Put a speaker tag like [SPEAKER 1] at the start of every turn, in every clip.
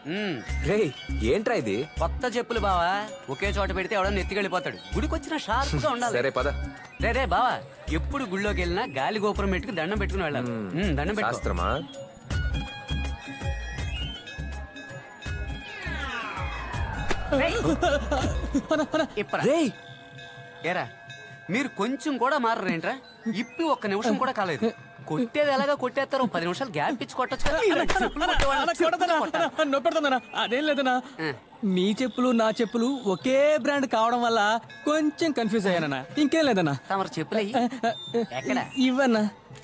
[SPEAKER 1] రే ఏంట్రా ఇది
[SPEAKER 2] కొత్త చెప్పులు బావా ఒకే చోట పెడితే ఎవడన్నా ఎత్తికెళ్ళిపోతాడు గుడికి వచ్చిన షార్ప్ గా ఉండాలి
[SPEAKER 1] సరే పద
[SPEAKER 2] రే రే బావా ఎప్పుడు గుళ్ళోకి వెళ్ళినా గాలి గోపురం పెట్టుకు దండం పెట్టుకుని వెళ్ళాలి ఉమ్, దండం పెట్టుకో
[SPEAKER 1] శాస్త్రమా
[SPEAKER 2] ఇప్పరా
[SPEAKER 1] రే
[SPEAKER 2] ఏరా మీరు కొంచెం కూడా మారరేంట్రా ఇప్పి ఒక్క నిమిషం కూడా కాలేదు కొట్టేది ఎలాగా కొట్టేస్తారో పది నిమిషాలు గ్యాప్ ఇచ్చి కొట్టచ్చు కదా ఇలాంటి చెప్పులు కొట్టేవాళ్ళని చెప్పులు కొట్టాలి.
[SPEAKER 3] నొప్పెడుతుందనా అదేం లేదనా మీ చెప్పులు నా చెప్పులు ఒకే బ్రాండ్ కావడం వల్ల కొంచెం కన్ఫ్యూజ్ అయ్యానన్నా ఇంకేం లేదన్నా
[SPEAKER 2] తమరు చెప్పులు అయ్యి ఎక్కడ
[SPEAKER 3] ఇవ్వన్నా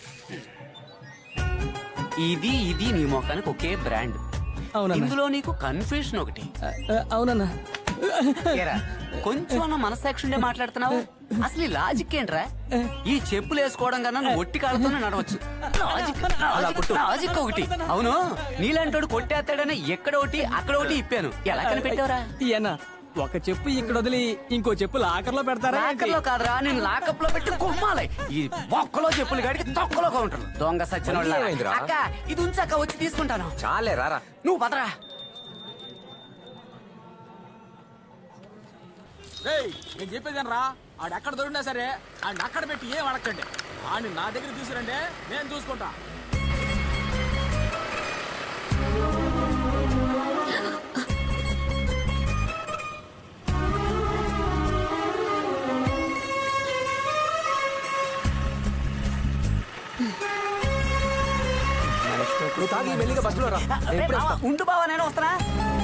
[SPEAKER 2] ఇది ఇది నీ మొఖానికి ఒకే బ్రాండ్
[SPEAKER 3] అవునన్నా.
[SPEAKER 2] ఇందులో నీకు కన్ఫ్యూషన్ ఒకటి
[SPEAKER 3] అవునన్నా
[SPEAKER 2] ఏరా కొంచెం అన్న మనసాక్షి ఉండే మాట్లాడుతున్నావు అసలు ఈ లాజిక్ ఏంట్రా ఈ చెప్పులు వేసుకోవడం కన్నా నువ్వు ఒట్టి కాళ్ళతోనే నడవచ్చు లాజిక్ లాజిక్- లాజిక్ ఒకటి అవును నీలాంటోడు కొట్టేస్తాడని ఎక్కడ ఒకటి అక్కడ ఒకటి ఇప్పాను ఎలా కనిపెట్టావురా
[SPEAKER 3] ఇయ్యన్నా ఒక చెప్పు ఇక్కడ వదిలి ఇంకో చెప్పు లాకర్లో పెడతారా ఏంటి?
[SPEAKER 2] లాకర్లో కాదురా నేను లాకప్ లో పెట్టి కొమ్మాలి ఈ బొక్కలో చెప్పులు గడికి తొక్కలో ఉంటారు దొంగ సచ్చిన
[SPEAKER 1] మళ్ళీ ఏమైందిరా?
[SPEAKER 2] అక్క ఇది ఉంచాక వచ్చి తీసుకుంటాను
[SPEAKER 1] చాలే రారా
[SPEAKER 2] నువ్వు పదరా
[SPEAKER 3] రేయ్, నేను చెప్పేదేం రా ఆడు ఎక్కడ దొరికినా సరే ఆడిని అక్కడ పెట్టి ఏం అడగండి ఆడిని నా దగ్గర తీసుకురండి నేను చూసుకుంటా
[SPEAKER 1] నువ్వు తాగి మెల్లిగా బస్సులో రా నేను
[SPEAKER 2] రే
[SPEAKER 1] ఇప్పుడే
[SPEAKER 2] బావా,
[SPEAKER 1] వస్తా.
[SPEAKER 2] ఉండు బావా నేను వస్తానా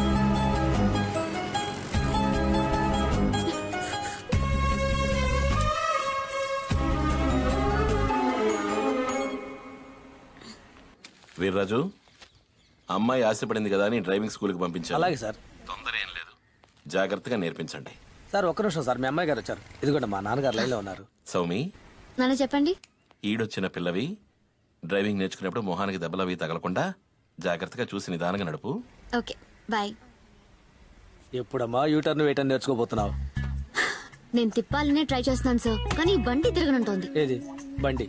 [SPEAKER 4] వీర్రాజు అమ్మాయి ఆశపడింది కదా అని డ్రైవింగ్ స్కూల్కి పంపించాను
[SPEAKER 3] అలాగే సార్
[SPEAKER 4] తొందర ఏం లేదు జాగ్రత్తగా నేర్పించండి
[SPEAKER 3] సార్ ఒక్క నిమిషం సార్ మీ అమ్మాయి గారు వచ్చారు ఇదిగోండి మా నాన్నగారు లైన్లో ఉన్నారు
[SPEAKER 4] సౌమి
[SPEAKER 5] నాన్న చెప్పండి
[SPEAKER 4] ఈడొచ్చిన పిల్లవి డ్రైవింగ్ నేర్చుకునేప్పుడు మొహానికి దెబ్బలవి తగలకుండా జాగ్రత్తగా చూసి నిదానంగా నడుపు
[SPEAKER 5] ఓకే బాయ్
[SPEAKER 3] ఎప్పుడమ్మా యూటర్న్ వేయటం నేర్చుకోబోతున్నావు
[SPEAKER 5] నేను తిప్పాలనే ట్రై చేస్తున్నాను సార్ కానీ ఈ బండి తిరగనంటోంది
[SPEAKER 3] ఏది బండి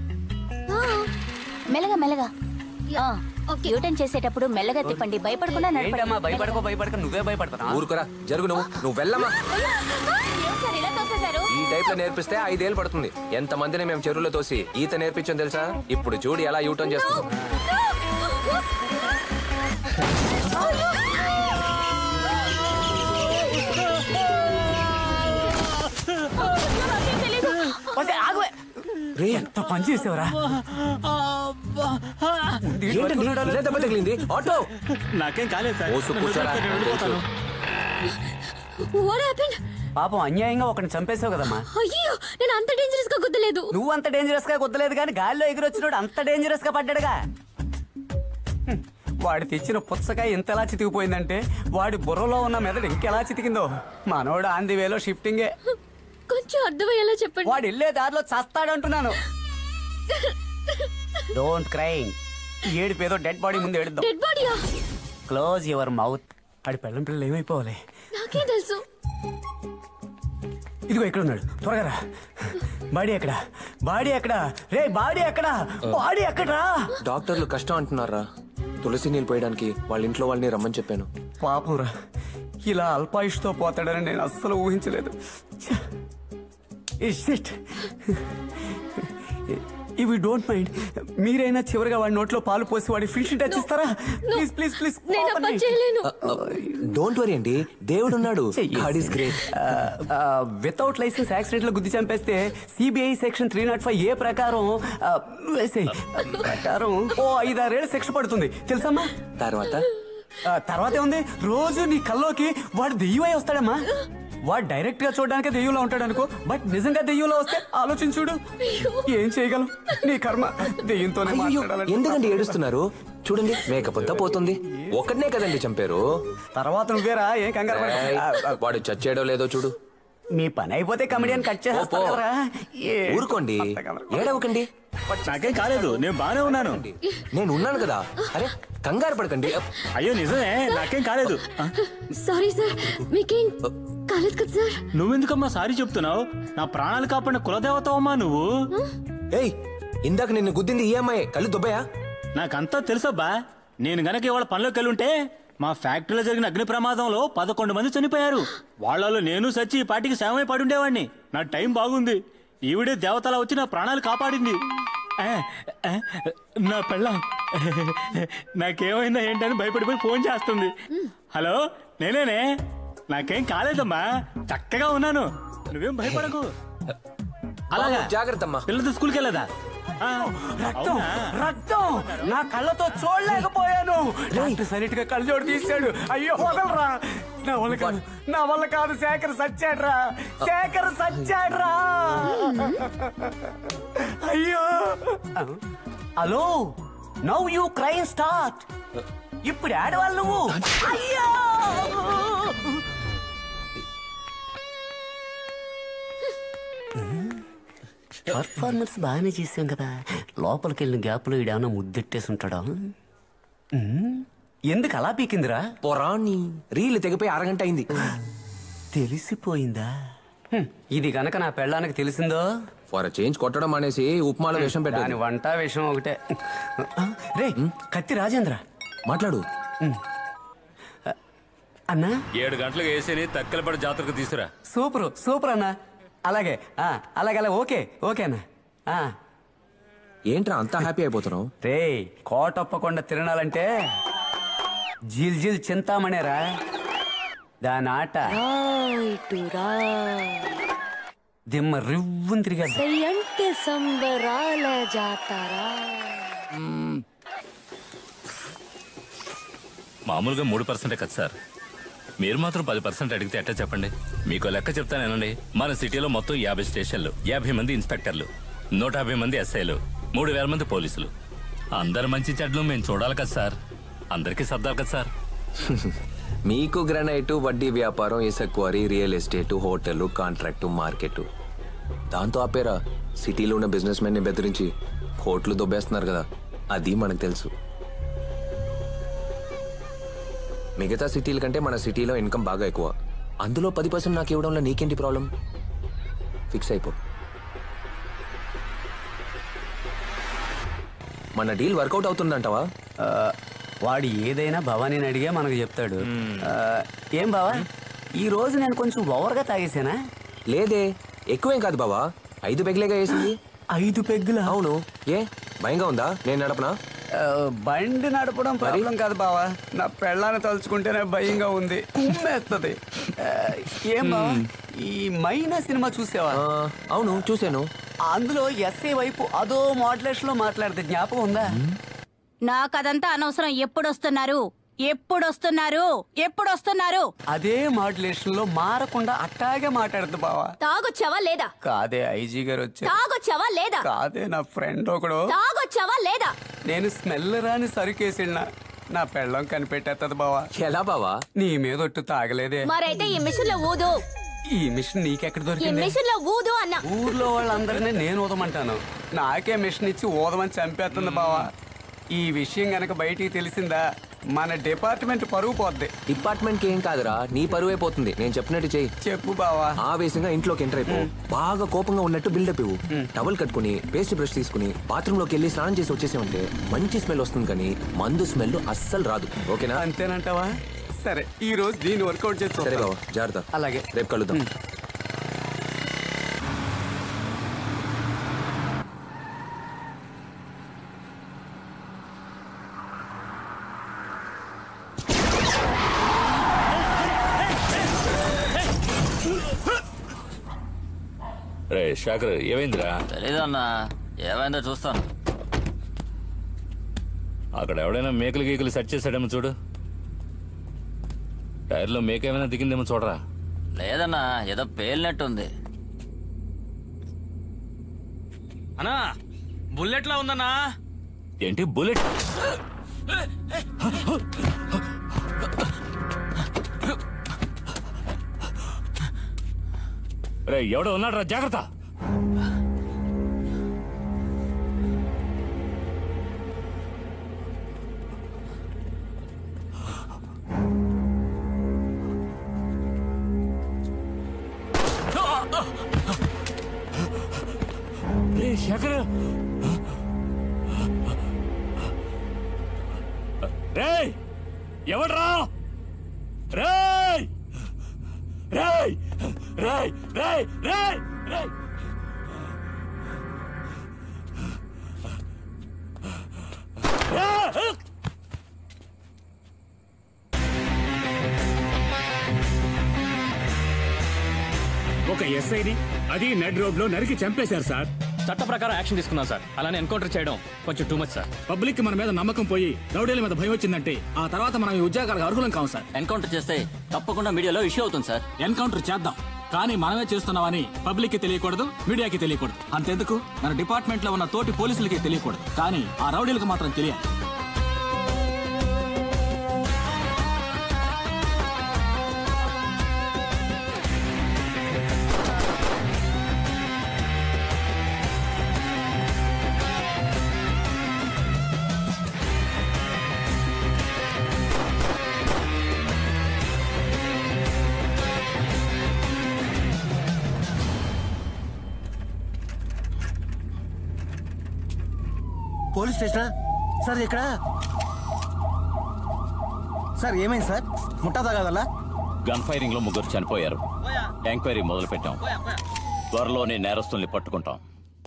[SPEAKER 6] మెల్లగా మెల్లగా ఆ,
[SPEAKER 5] ఓకే.
[SPEAKER 6] యూటర్న్ చేసేటప్పుడు మెల్లగా తిప్పండి భయపడకుండా నడపండి
[SPEAKER 2] ఏంటమ్మా భయపడకో భయపడక నువ్వే భయపడతానా
[SPEAKER 1] ఊరుకోరా జరుగు నువ్వు నువ్వు వెళ్ళమ్మా
[SPEAKER 6] ఏం సార్ ఇలా తోసేశారు
[SPEAKER 1] ఈ టైప్ లో నేర్పిస్తే ఐదేళ్ళు పడుతుంది ఎంత మందిని మేము చెరువులో తోసి ఈత నేర్పించాం తెలుసా ఇప్పుడు చూడు ఎలా యూటర్న్ చేస్తున్నాం
[SPEAKER 2] ఒసేయ్, ఆగువే. ఎంత పని చేసావురా
[SPEAKER 1] ఏంటండి ఇలా దెబ్బ తగిలింది ఆటో
[SPEAKER 3] నాకేం కాలేదు సార్
[SPEAKER 1] ఓసు కూర్చోరా తెలుసు.
[SPEAKER 5] వాట్ హ్యాపెండ్
[SPEAKER 2] పాపం అన్యాయంగా ఒకరిని చంపేశావు కదమ్మా
[SPEAKER 5] అయ్యో నేను అంత డేంజరస్ గా గుద్దలేదు
[SPEAKER 2] నువ్వు అంత డేంజరస్ గా కుదలేదు కానీ గాల్లో ఎగిరొచ్చినోడు అంత డేంజరస్ గా పడ్డాడుగా హ్మ్. వాడు తెచ్చిన పుచ్చకాయ ఎంతలా చితికిపోయిందంటే వాడి బుర్రలో ఉన్న మెదడు ఇంకెలా చితికిందో మనోడు ఆంది వేలో షిఫ్టింగే
[SPEAKER 5] కొంచెం అర్థమయ్యేలా చెప్పండి
[SPEAKER 2] వాడు వెళ్ళే దారిలో చస్తాడంటున్నాను డోంట్ క్రైంగ్ ఏడిపేదో డెడ్ బాడీ ముందు ఏడుద్దాం
[SPEAKER 5] డెడ్ బాడీయా
[SPEAKER 2] క్లోజ్ యువర్ మౌత్ ఆడి పెళ్ళం పిల్లలు ఏమైపోవాలి
[SPEAKER 5] నాకే తెలుసు
[SPEAKER 2] ఇదిగో ఇక్కడ ఉన్నాడు త్వరగా రా బాడీ ఎక్కడ బాడీ ఎక్కడ రే బాడీ ఎక్కడ బాడీ ఎక్కడా
[SPEAKER 1] డాక్టర్లు కష్టం అంటున్నారా తులసి నీళ్ళు పోయడానికి వాళ్ళ ఇంట్లో వాళ్ళని రమ్మని చెప్పాను
[SPEAKER 2] పాపం రా ఇలా అల్పాయుష్తో పోతాడని నేను అస్సలు ఊహించలేదు ఇట్ ఇవి డోంట్ మైండ్ మీరైనా చివరిగా వాడి నోట్లో పాలు పోసి వాడి ఫిష్ టచ్ ఇస్తారా ప్లీజ్ ప్లీజ్ ప్లీజ్
[SPEAKER 5] నేను ఆ పని చేయలేను
[SPEAKER 1] డోంట్ వరీ అండి దేవుడు ఉన్నాడు God is great
[SPEAKER 2] without license accident లో గుద్ది చంపేస్తే CBI section three nought five A ప్రకారం ఆ, వేసేయ్. ప్రకారం ఓ ఐదారేళ్ళు శిక్ష పడుతుంది తెలుసమ్మా
[SPEAKER 1] తర్వాత
[SPEAKER 2] ఆ, తర్వాత ఏముంది రోజు నీ కల్లోకి వాడు దెయ్యమై వస్తాడమ్మా వాడు డైరెక్ట్ గా చూడడానికి దెయ్యంలో ఉంటాడు అనుకో బట్ నిజంగా దెయ్యంలో వస్తే ఆలోచించుడు ఏం చేయగలం నీ కర్మ దెయ్యంతోనే
[SPEAKER 1] అయ్యో
[SPEAKER 2] మాట్లాడాలంటే
[SPEAKER 1] ఎందుకండి ఏడుస్తున్నారు చూడండి మేకప్ అంతా పోతుంది ఒక్కడనే కదండి చంపారు
[SPEAKER 2] తర్వాత నువ్వేరా ఏం కంగారు పడకు.
[SPEAKER 1] ఏయ్,
[SPEAKER 2] ఆ, ఆ,
[SPEAKER 1] వాడు చచ్చేయడో లేదో చూడు
[SPEAKER 2] మీ పని అయిపోతే కమెడియన్ కట్
[SPEAKER 1] పో, పో.
[SPEAKER 2] చేస్తారు కదరా ఏ-
[SPEAKER 1] ఊరుకోండి ఏడవకండి
[SPEAKER 7] నాకేం కాలేదు నేను బానే ఉన్నాను
[SPEAKER 1] నేను ఉన్నాను కదా అరే కంగారు పడకండి
[SPEAKER 7] అయ్యో నిజమే నాకేం కాలేదు ఆ,
[SPEAKER 5] సారీ సార్ మీకేం కాలేదు కదా సార్
[SPEAKER 7] నువ్వెందుకమ్మా సారీ చెప్తున్నావు నా ప్రాణాలు కాపాడిన కులదేవతవమ్మా నువ్వు
[SPEAKER 1] ఏయ్ ఇందాక నిన్ను గుద్దింది ఈఎంఐ కళ్ళు దుబ్బయా
[SPEAKER 7] నాకంతా తెలుసబ్బా నేను గనక ఇవాళ పనిలోకి వెళ్ళి ఉంటే మా ఫ్యాక్టరీలో జరిగిన అగ్ని ప్రమాదంలో పదకొండు మంది చనిపోయారు వాళ్ళలో నేను సచ్చి ఈ పాటికి శవమై పడుండేవాడిని నా టైం బాగుంది ఈవిడే దేవతలా వచ్చి నా ప్రాణాలు కాపాడింది ఆ, ఆ, నా పెళ్ళం నాకేమైందా ఏంటని భయపడిపోయి ఫోన్ చేస్తుంది హలో నేనేనే నాకేం కాలేదమ్మా చక్కగా ఉన్నాను నువ్వేం భయపడకు అలాగా
[SPEAKER 1] జాగ్రత్త అమ్మా
[SPEAKER 7] పిల్లలతో స్కూల్కి వెళ్ళదా ఆ,
[SPEAKER 2] రక్తం
[SPEAKER 7] అవునా?
[SPEAKER 2] రక్తం నా కళ్ళతో చూడలేకపోయాను డాక్టర్ సరిగ్గా కళ్ళజోడు తీశాడు అయ్యో వదలరా నా వల్ల కాదు నా వల్ల కాదు శేఖర్ సచ్చాడ్రా శేఖర్ సచ్చాడ్రా అయ్యో hello now you cry start ఇప్పుడు ఆడవాళ్ళు నువ్వు అయ్యో పర్ఫార్మెన్స్ బాగానే చేసాం కదా లోపలికి వెళ్ళిన గ్యాప్లో ఈడేమన్నా ముద్దెట్టేసి ఉంటాడా ఉమ్, ఎందుకు అలా పీకిందిరా
[SPEAKER 1] పొరాన్ని రీల్ తెగిపోయి అరగంట అయింది
[SPEAKER 2] తెలిసిపోయిందా హ్మ్, ఇది గనక నా పెళ్ళానికి తెలిసిందో
[SPEAKER 1] ఫర్ చేంజ్ కొట్టడం అనేసి ఉప్మాలో విషం
[SPEAKER 2] దాని
[SPEAKER 1] పెట్టాను
[SPEAKER 2] వంట విషయం ఒకటే ఆ, రే కత్తి రాజేంద్ర
[SPEAKER 1] మాట్లాడు
[SPEAKER 2] అన్నా
[SPEAKER 8] ఏడు గంటలకు వేసేని తక్కలపడి జాతరకు తీసురా
[SPEAKER 2] సూపర్ సూపర్ అన్నా అలాగే ఆ, అలాగే అలా ఓకే ఓకేనా ఆ.
[SPEAKER 1] ఏంట్రా అంతా హ్యాపీ అయిపోతున్నావు
[SPEAKER 2] రే కోటొప్పకుండా తిరణాలంటే జిల్ జిల్ చింతామణేరా దాని ఆట
[SPEAKER 5] ఇటురా
[SPEAKER 2] దిమ్మ రివ్వుని తిరిగా
[SPEAKER 5] అంటే సంబరాల జాతరా
[SPEAKER 8] మామూలుగా మూడు పర్సెంటే కదా సార్ మీరు మాత్రం పది పర్సెంట్ అడిగితే ఎట్టా చెప్పండి మీకు లెక్క చెప్తానేనండి మన సిటీలో మొత్తం యాభై స్టేషన్లు యాభై మంది ఇన్స్పెక్టర్లు నూట యాభై మంది ఎస్ఐలు మూడు వేల మంది పోలీసులు అందరు మంచి చెడ్లు మేము చూడాలి కదా సార్ అందరికీ సర్దాలి కదా సార్
[SPEAKER 1] మీకు గ్రనైట్ వడ్డీ వ్యాపారం ఇసక్వారీ real estate hotel contract market దాంతో ఆపేరా సిటీలో ఉన్న బిజినెస్ మెన్ని బెదిరించి కోట్లు దొబ్బేస్తున్నారు కదా అది మనకు తెలుసు మిగతా సిటీల కంటే మన సిటీలో ఇన్కమ్ బాగా ఎక్కువ అందులో పది పర్సెంట్ నాకు ఇవ్వడంలో నీకేంటి ప్రాబ్లం ఫిక్స్ అయిపో మన డీల్ వర్కౌట్ అవుతుందంటావా
[SPEAKER 2] ఆ, వాడు ఏదైనా భవానీని అడిగే మనకు చెప్తాడు ఆ, ఏం బావా ఈ రోజు నేను కొంచెం ఓవర్గా తాగేసానా
[SPEAKER 1] లేదే ఎక్కువేం కాదు బావా ఐదు పెగ్లేగా వేసింది
[SPEAKER 2] ఐదు పెగ్గుల
[SPEAKER 1] అవును ఏ భయంగా ఉందా నేను నడపనా
[SPEAKER 2] బండి నడపడం ప్రాబ్లం కాదు బావా నా పెళ్ళాన్ని తలుచుకుంటేనే భయంగా ఉంది ఉమ్మేస్తుంది ఆ, ఏం బావా ఈ మైనా సినిమా చూసావా
[SPEAKER 1] ఆ, అవును చూశాను
[SPEAKER 2] అందులో ఎస్ఏ వైపు అదో మోడలేషన్ లో మాట్లాడితే జ్ఞాపకం ఉందా
[SPEAKER 6] నాకదంతా అనవసరం ఎప్పుడొస్తున్నారు ఎప్పుడొస్తున్నారు ఎప్పుడొస్తున్నారు
[SPEAKER 2] అదే మాడ్యులేషన్ లో మారకుండా అట్టాగే మాట్లాడుతుంది బావా
[SPEAKER 5] తాగొచ్చావా లేదా
[SPEAKER 2] కాదే ఐజీ గారు వచ్చారు
[SPEAKER 5] తాగొచ్చావా లేదా
[SPEAKER 2] కాదే నా ఫ్రెండ్ ఒకడు
[SPEAKER 5] తాగొచ్చావా లేదా
[SPEAKER 2] నేను స్మెల్ రాని సరుకేసిన నా పెళ్ళం కనిపెట్టేస్తుంది బావా
[SPEAKER 1] ఎలా బావా
[SPEAKER 2] నీ మీద ఒట్టు తాగలేదే
[SPEAKER 5] మరైతే ఈ మిషన్ లో ఊదు
[SPEAKER 2] ఈ మిషన్ నీకెక్కడ
[SPEAKER 5] ఈ
[SPEAKER 2] దొరికింది
[SPEAKER 5] మిషన్ లో ఊదు అన్నా
[SPEAKER 2] ఊర్లో వాళ్ళందరినీ నేను ఊదమంటాను నాకే మిషన్ ఇచ్చి ఊదమని చంపేస్తుంది బావా ఈ విషయం గనక బయటికి తెలిసిందా మన డిపార్ట్మెంట్ పరువు పోద్ది
[SPEAKER 1] డిపార్ట్మెంట్ కి ఏం కాదురా నీ పరువే పోతుంది నేను చెప్పినట్టు చెయ్యి
[SPEAKER 2] చెప్పు బావా
[SPEAKER 1] ఆవేశంగా ఇంట్లోకి ఎంటర్ అయిపో బాగా కోపంగా ఉన్నట్టు బిల్డప్ ఇవ్వు టవల్ కట్టుకుని పేస్ట్ బ్రష్ తీసుకుని బాత్రూమ్ లోకి వెళ్ళి స్నానం చేసి వచ్చేసామంటే మంచి స్మెల్ వస్తుంది కానీ మందు స్మెల్ అస్సలు రాదు ఓకేనా
[SPEAKER 2] అంతేనంటావా సరే ఈ రోజు దీన్ని వర్కౌట్ చేసి
[SPEAKER 1] సరే
[SPEAKER 2] చూద్దాం.
[SPEAKER 1] బావా జాగ్రత్త
[SPEAKER 2] అలాగే
[SPEAKER 1] రేపు కలుద్దాం
[SPEAKER 8] రే శాఖర్ ఏమైందిరా
[SPEAKER 9] తెలీదన్నా ఏమైందో చూస్తాను
[SPEAKER 8] అక్కడ ఎవడైనా మేకలు గీకలు సెట్ చేశాడేమో చూడు టైర్లో మేక ఏమైనా దిగిందేమో చూడరా
[SPEAKER 9] లేదన్నా ఏదో పేలినట్టుంది
[SPEAKER 3] అన్నా బుల్లెట్ లా ఉందన్నా
[SPEAKER 8] ఏంటి బుల్లెట్ రే ఎవడో ఉన్నాడు రా జాగ్రత్త రే శేఖర్ రే ఎవడ్రా
[SPEAKER 7] రేయ్ రేయ్ రేయ్ రేయ్ రేయ్ రేయ్ రేయ్!
[SPEAKER 10] ఒక ఎస్ఐని అది నెడ్ రోడ్ లో నరికి చంపేశారు సార్
[SPEAKER 3] చట్ట ప్రకారం యాక్షన్ తీసుకున్నాం సార్ అలానే ఎన్కౌంటర్ చేయడం కొంచెం టూ మచ్ సార్
[SPEAKER 10] పబ్లిక్ మన మీద నమ్మకం పోయి రౌడీల మీద భయం వచ్చిందంటే ఆ తర్వాత మనం ఈ ఉద్యోగాలకు అర్హులం కావు సార్
[SPEAKER 9] ఎన్కౌంటర్ చేస్తే తప్పకుండా మీడియాలో ఇష్యూ అవుతుంది సార్
[SPEAKER 10] ఎన్కౌంటర్ చేద్దాం కానీ మనమే చేస్తున్నామని పబ్లిక్ కి తెలియకూడదు మీడియాకి తెలియకూడదు అంతెందుకు మన డిపార్ట్మెంట్ లో ఉన్న తోటి పోలీసులకి తెలియకూడదు కానీ ఆ రౌడీలకు మాత్రం తెలియాలి
[SPEAKER 11] పోలీస్ స్టేషనా సార్ ఇక్కడ సార్ ఏమైంది సార్ ముట్టా తాగదల్లా
[SPEAKER 12] గన్ ఫైరింగ్ లో ముగ్గురు చనిపోయారు ఎంక్వైరీ మొదలు పెట్టాం త్వరలోనే నేరస్తుల్ని పట్టుకుంటాం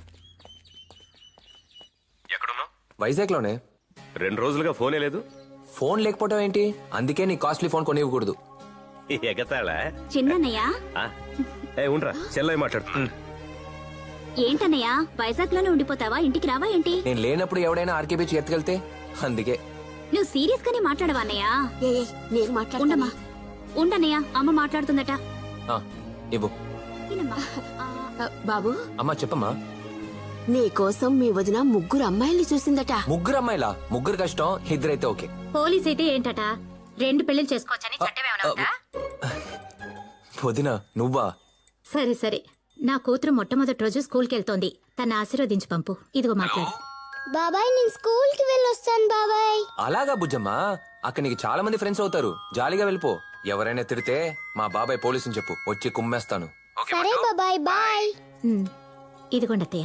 [SPEAKER 1] వైజాగ్ లోనే
[SPEAKER 13] రెండు రోజులుగా ఫోనే లేదు
[SPEAKER 1] ఫోన్ లేకపోవడం ఏంటి అందుకే నీ కాస్ట్లీ ఫోన్ కొనివ్వకూడదు
[SPEAKER 13] ఎగతాళా
[SPEAKER 5] చిన్నన్నయ్య
[SPEAKER 13] ఆ? ఏ ఉండ్రా చెల్లయ్య మాట్లాడు
[SPEAKER 5] ఏంటన్నయ్య వైజాగ్ లోనే ఉండిపోతావా ఇంటికి రావా ఏంటి
[SPEAKER 1] నేను లేనప్పుడు ఎవడైనా ఆర్కే బీచ్ ఎత్తుకెళ్తే అందుకే
[SPEAKER 5] నువ్వు సీరియస్ గానే మాట్లాడవా అన్నయ్య నేను మాట్లాడు ఉండమ్మా ఉండన్నయ్య అమ్మ మాట్లాడుతుందట
[SPEAKER 1] ఆ, ఇవ్వు
[SPEAKER 14] బాబు
[SPEAKER 1] అమ్మా చెప్పమ్మా
[SPEAKER 14] నీ కోసం మీ వదిన ముగ్గురు అమ్మాయిల్ని చూసిందట
[SPEAKER 1] ముగ్గురు అమ్మాయిలా ముగ్గురు కష్టం ఇద్దరైతే ఓకే
[SPEAKER 5] పోలీస్ అయితే ఏంటట రెండు పెళ్లిలు చేసుకోవచ్చని చట్టం ఏమైనా ఉందా?
[SPEAKER 1] వదిన నువ్వా
[SPEAKER 5] సరే సరే నా కూతురు మొట్టమొదటి రోజు స్కూల్కి వెళ్తోంది తన ఆశీర్వదించి పంపు ఇదిగో మాట్లాడు
[SPEAKER 15] బాబాయ్ నేను స్కూల్ కి వెళ్ళొస్తాను బాబాయ్
[SPEAKER 1] అలాగా బుజ్జమ్మా అక్కడ నీకు చాలా మంది ఫ్రెండ్స్ అవుతారు జాలీగా వెళ్ళిపో ఎవరైనా తిడితే మా బాబాయ్ పోలీసుని చెప్పు వచ్చి కుమ్మేస్తాను
[SPEAKER 15] సరే బాబాయ్ బాయ్
[SPEAKER 5] ఉమ్, ఇదిగోండి అత్తయ్య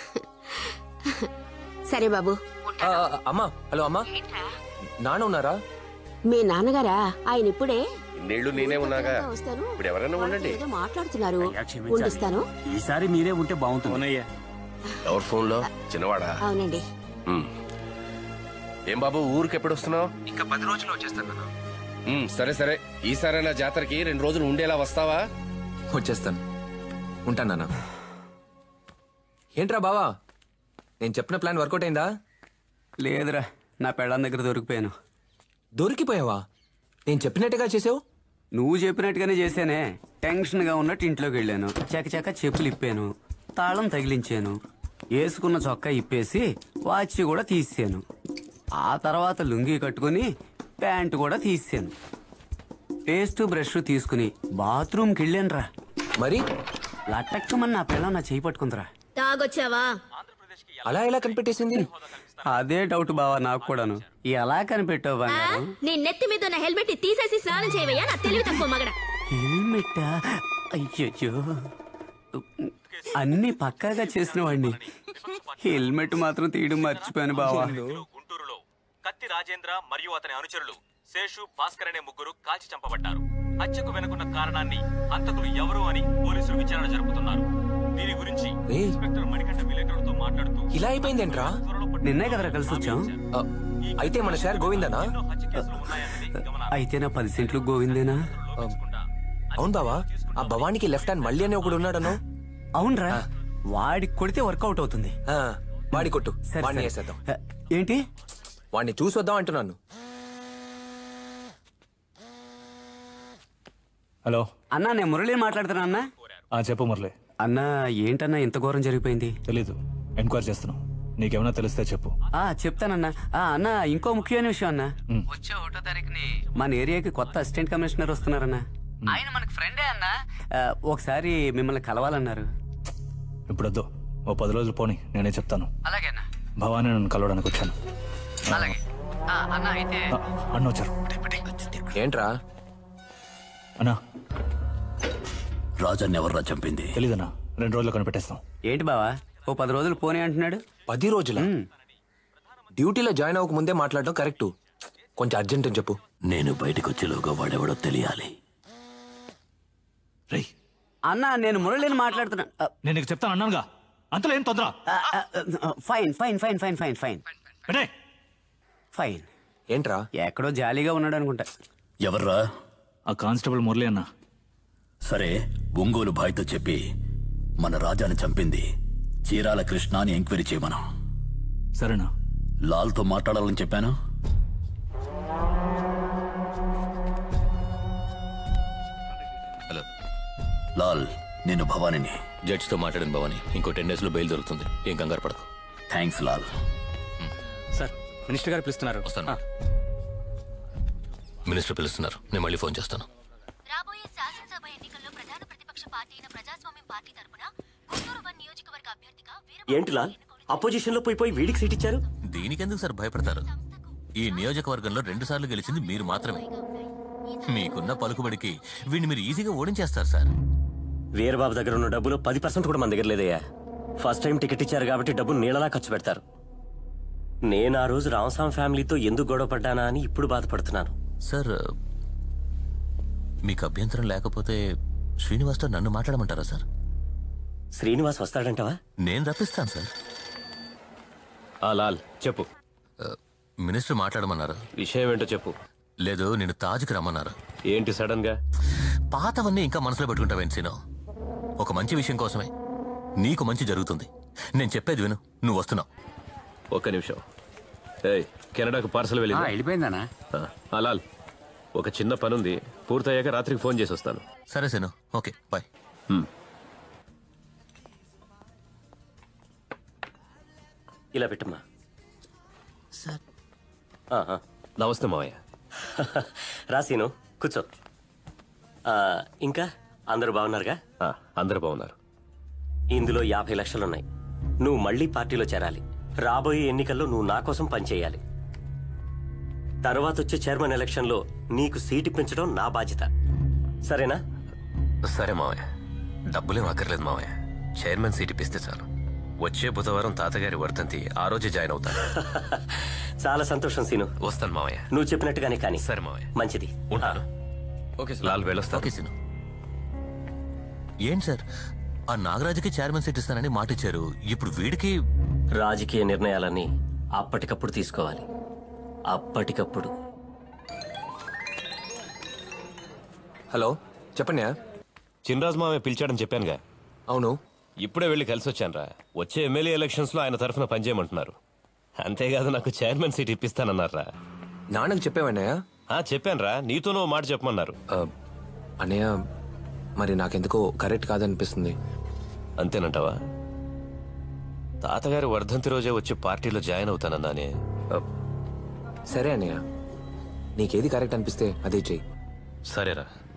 [SPEAKER 14] సరే బాబు
[SPEAKER 1] ఆ, ఆ, అమ్మా హలో అమ్మా నాన్న ఉన్నారా
[SPEAKER 14] మీ నాన్నగారా ఆయన ఇప్పుడే
[SPEAKER 13] నీళ్లు నేనే ఉన్నాగా
[SPEAKER 14] వస్తారు
[SPEAKER 13] ఇప్పుడు ఎవరైనా ఉండండి
[SPEAKER 14] ఏదో మాట్లాడుతున్నారు ఉండిస్తాను
[SPEAKER 7] ఈసారి మీరే ఉంటే బాగుంటుంది
[SPEAKER 13] ఎవరి ఫోన్ లో చిన్నవాడా
[SPEAKER 14] అవునండి
[SPEAKER 13] ఉమ్. ఏం బాబు ఊరికి ఎప్పుడు వస్తున్నావు
[SPEAKER 1] ఇంకా పది రోజులు వచ్చేస్తాను
[SPEAKER 13] ఉమ్, సరే సరే ఈసారైనా జాతరకి రెండు రోజులు ఉండేలా వస్తావా
[SPEAKER 1] వచ్చేస్తాను ఉంటాను నాన్న ఏంట్రా బావా నేను చెప్పిన ప్లాన్ వర్కౌట్ అయిందా
[SPEAKER 2] లేదురా నా పెళ్ళాం దగ్గర దొరికిపోయాను
[SPEAKER 1] దొరికిపోయావా నేను చెప్పినట్టుగా చేసావు
[SPEAKER 2] నువ్వు చెప్పినట్టుగానే చేశానే టెన్షన్ గా ఉన్నట్టు ఇంట్లోకి వెళ్ళాను చకచక చెప్పులు ఇప్పాను తాళం తగిలించాను వేసుకున్న చొక్కా ఇప్పేసి వాచ్ కూడా తీసాను ఆ తర్వాత లుంగీ కట్టుకుని ప్యాంటు కూడా తీసాను పేస్ట్ బ్రష్ తీసుకుని బాత్రూమ్కి వెళ్ళాను రా
[SPEAKER 1] మరి
[SPEAKER 2] లట్టక్కమని నా పిల్లం నా చేయి పట్టుకుందిరా
[SPEAKER 5] తాగొచ్చావా
[SPEAKER 1] అలా ఎలా కనిపెట్టేసింది
[SPEAKER 2] అదే డౌట్ బావా నాకు కూడాను ఎలా కనిపెట్టావు బంగారం
[SPEAKER 5] నీ నెత్తి మీద ఉన్న హెల్మెట్ తీసేసి స్నానం చేయవయ్యా నా తెలివి తక్కువ మగడ
[SPEAKER 2] హెల్మెట్ అయ్యో అన్ని పక్కాగా చేసిన వాడిని హెల్మెట్ మాత్రం తీయడం మర్చిపోయాను బావా
[SPEAKER 7] గుంటూరులో కత్తి రాజేంద్ర మరియు అతని అనుచరులు శేషు భాస్కర్ అనే ముగ్గురు కాల్చి చంపబడ్డారు హత్యకు వెనుకున్న కారణాన్ని హంతకులు ఎవరు అని పోలీసులు విచారణ జరుపుతున్నారు దీని గురించి
[SPEAKER 1] ఏయ్.
[SPEAKER 7] ఇన్స్పెక్టర్ మణికంఠ విలేకరులతో మాట్లాడుతూ
[SPEAKER 1] ఇలా అయిపోయిందేంట్రా
[SPEAKER 2] నిన్నే కదరా కలిసి వచ్చాం
[SPEAKER 1] ఆ, అయితే మన షేర్ గోవిందనా
[SPEAKER 2] అయితే నా పది సెంట్లు గోవిందేనా
[SPEAKER 1] అవును బావా ఆ భవానికి లెఫ్ట్ హ్యాండ్ మళ్ళీ అని ఒకడు ఉన్నాడను
[SPEAKER 2] అవునరా వాడికి కొడితే వర్కౌట్ అవుతుంది
[SPEAKER 1] ఆ, వాడి కొట్టు
[SPEAKER 2] సరే,
[SPEAKER 1] వాడిని
[SPEAKER 2] సరే.
[SPEAKER 1] వేసేద్దాం
[SPEAKER 2] ఏంటి
[SPEAKER 1] వాడిని చూసి వద్దాం అంటున్నాను
[SPEAKER 7] హలో
[SPEAKER 2] అన్నా నేను మురళి మాట్లాడుతున్నా అన్నా
[SPEAKER 7] ఆ చెప్పు మురళి
[SPEAKER 2] అన్నా ఏంటన్నా ఇంత ఘోరం జరిగిపోయింది
[SPEAKER 7] తెలీదు ఎంక్వైరీ చేస్తున్నాం నీకేమైనా తెలిస్తే చెప్పు
[SPEAKER 2] ఆ చెప్తానన్నా ఆ అన్న ఇంకో ముఖ్యమైన విషయం అన్నా
[SPEAKER 7] మ్.
[SPEAKER 2] వచ్చే ఒకటో తారీఖుని మన ఏరియాకి కొత్త అసిస్టెంట్ కమిషనర్ వస్తున్నారన్నా ఆయన మనకు ఫ్రెండే అన్నా ఆ, ఒకసారి మిమ్మల్ని కలవాలన్నారు
[SPEAKER 7] ఇప్పుడు వద్దు ఓ పది రోజులు పోని నేనే చెప్తాను
[SPEAKER 2] అలాగే అన్న
[SPEAKER 7] భవానీ నన్ను కలవడానికి వచ్చాను
[SPEAKER 2] అలాగే అన్న అయితే
[SPEAKER 7] ఆ, అన్న వచ్చారు
[SPEAKER 1] ఏంట్రా
[SPEAKER 7] అన్నా
[SPEAKER 12] రాజాన్ని ఎవర్రా చంపింది
[SPEAKER 7] తెలీదన్నా రెండు రోజులు కనిపెట్టేస్తాం
[SPEAKER 2] ఏంటి బావా ఓ పది రోజులు పోనీ అంటున్నాడు
[SPEAKER 1] పది రోజుల డ్యూటీలో జాయిన్ అవ్వక ముందే మాట్లాడడం కరెక్ట్ కొంచెం అర్జెంట్ అని చెప్పు
[SPEAKER 12] నేను బయటకు వచ్చేలోగా వాడెవడో తెలియాలి
[SPEAKER 2] అన్న నేను మురళిని మాట్లాడుతున్నాను
[SPEAKER 10] నేను నీకు చెప్తాను అన్నానుగా అంతలో ఏం తొందర
[SPEAKER 2] fine fine fine fine fine fine fine
[SPEAKER 1] ఏంట్రా
[SPEAKER 2] ఎక్కడో జాలీగా ఉన్నాడు అనుకుంటా
[SPEAKER 12] ఎవర్రా
[SPEAKER 10] ఆ కానిస్టేబుల్ మురళి అన్న
[SPEAKER 12] సరే ఒంగోలు భాయ్తో చెప్పి మన రాజాని చంపింది చీరాల కృష్ణ అని ఎంక్వైరీ చేయమను
[SPEAKER 10] సరేనా
[SPEAKER 12] లాల్తో మాట్లాడాలని చెప్పాను
[SPEAKER 16] హలో
[SPEAKER 12] లాల్ నేను భవానీని
[SPEAKER 16] జడ్జితో మాట్లాడిన భవాని ఇంకో టెన్ డేస్ లో బెయిల్ దొరుకుతుంది ఏం కంగారు పడకు
[SPEAKER 12] థ్యాంక్స్ లాల్
[SPEAKER 3] సార్ మినిస్టర్ గారు పిలుస్తున్నారు
[SPEAKER 16] వస్తాను మినిస్టర్ పిలుస్తున్నారు నేను మళ్ళీ ఫోన్ చేస్తాను
[SPEAKER 5] రాబోయే శాసనసభ ఎన్నికల్లో ప్రధాన ప్రతిపక్ష పార్టీ అయిన ప్రజాస్వామ్యం పార్టీ తరపున గుంటూరు వన్ నియోజకవర్గ అభ్యర్థిగా
[SPEAKER 17] ఏంటి లాల్ అపోజిషన్ లో పోయి పోయి వీడికి సీట్ ఇచ్చారు
[SPEAKER 16] దీనికెందుకు సార్ భయపడతారు ఈ నియోజకవర్గంలో రెండు సార్లు గెలిచింది మీరు మాత్రమే మీకున్న పలుకుబడికి వీడిని మీరు ఈజీగా ఓడించేస్తారు సార్
[SPEAKER 17] వీరబాబు దగ్గర ఉన్న డబ్బులు పది పర్సెంట్ కూడా మన దగ్గర లేదయ్యా ఫస్ట్ టైం టికెట్ ఇచ్చారు కాబట్టి డబ్బు నీళ్ళలా ఖర్చు పెడతారు నేను ఆ రోజు రామస్వామి ఫ్యామిలీతో ఎందుకు గొడవ పడ్డానా అని ఇప్పుడు బాధపడుతున్నాను
[SPEAKER 16] సార్ మీకు అభ్యంతరం లేకపోతే శ్రీనివాస్తో నన్ను మాట్లాడమంటారా సార్
[SPEAKER 17] శ్రీనివాస్ వస్తాడంటావా
[SPEAKER 16] నేను రప్పిస్తాను సార్
[SPEAKER 18] ఆ లాల్ చెప్పు
[SPEAKER 16] మినిస్టర్ మాట్లాడమన్నారు
[SPEAKER 18] విషయం ఏంటో చెప్పు
[SPEAKER 16] లేదు నేను తాజ్కి రమ్మన్నారు
[SPEAKER 18] ఏంటి సడన్ గా
[SPEAKER 16] పాతవన్నీ ఇంకా మనసులో పెట్టుకుంటావేంటి సీను ఒక మంచి విషయం కోసమే నీకు మంచి జరుగుతుంది నేను చెప్పేది విను నువ్వు వస్తున్నావు
[SPEAKER 18] ఒక్క నిమిషం ఏయ్ కెనడాకు పార్సల్ వెళ్ళింది
[SPEAKER 2] వెళ్ళిపోయిందనా
[SPEAKER 18] అలాల్ ఒక చిన్న పనుంది పూర్తయ్యాక రాత్రికి ఫోన్ చేసి వస్తాను
[SPEAKER 16] సరే సీను ఓకే బాయ్
[SPEAKER 17] ఇలా పెట్టమ్మా
[SPEAKER 9] సార్
[SPEAKER 17] ఆ, ఆ.
[SPEAKER 18] నమస్తే మావయ్య
[SPEAKER 17] రాసీను కూర్చో ఆ, ఇంకా అందరూ బాగున్నారుగా
[SPEAKER 18] అందరూ బాగున్నారు
[SPEAKER 17] ఇందులో యాభై లక్షలున్నాయి నువ్వు మళ్ళీ పార్టీలో చేరాలి రాబోయే ఎన్నికల్లో నువ్వు నా కోసం పనిచేయాలి తర్వాత వచ్చే చైర్మన్ ఎలక్షన్లో నీకు సీటు పెంచడం నా బాధ్యత సరేనా
[SPEAKER 18] సరే మావయ్య డబ్బులేం అక్కర్లేదు మావయ్య చైర్మన్ సీట్ ఇప్పిస్తే చాలు వచ్చే బుధవారం తాతగారి వర్ధంతి ఆ రోజే జాయిన్ అవుతాను
[SPEAKER 17] చాలా సంతోషం సీను
[SPEAKER 18] వస్తాను మావయ్య
[SPEAKER 17] నువ్వు చెప్పినట్టుగానే కానీ
[SPEAKER 18] సరే మావయ్య
[SPEAKER 17] మంచిది
[SPEAKER 18] ఉంటాను
[SPEAKER 16] ఓకే
[SPEAKER 18] లాల్ వెళ్ళొస్తాను
[SPEAKER 16] ఓకే సీను ఏంటి సార్ ఆ నాగరాజుకి చైర్మన్ సీట్ ఇస్తానని మాట ఇచ్చారు ఇప్పుడు వీడికి
[SPEAKER 17] రాజకీయ నిర్ణయాలన్నీ అప్పటికప్పుడు తీసుకోవాలి అప్పటికప్పుడు
[SPEAKER 1] హలో చెప్పండి
[SPEAKER 18] చినరాజు మావయ్య పిలిచాడని చెప్పానుగా
[SPEAKER 1] అవును
[SPEAKER 18] ఇప్పుడే వెళ్ళి కలిసి వచ్చానురా వచ్చే ఎమ్మెల్యే ఎలక్షన్స్ లో ఆయన తరఫున పనిచేయమంటున్నారు అంతేకాదు నాకు చైర్మన్ సీట్ ఇప్పిస్తానన్నారా
[SPEAKER 1] నాన్నకు చెప్పావన్నయ్య
[SPEAKER 18] చెప్పానురా నీతో నువ్వు మాట చెప్పమన్నారు
[SPEAKER 1] అన్నయ్య మరి నాకెందుకో కరెక్ట్ కాదనిపిస్తుంది
[SPEAKER 18] అంతేనంటావా తాతగారి వర్ధంతి రోజే వచ్చి పార్టీలో జాయిన్ అవుతానన్నానే
[SPEAKER 1] సరే అన్నయ్య నీకేది కరెక్ట్ అనిపిస్తే అదే చెయ్యి
[SPEAKER 18] సరేరా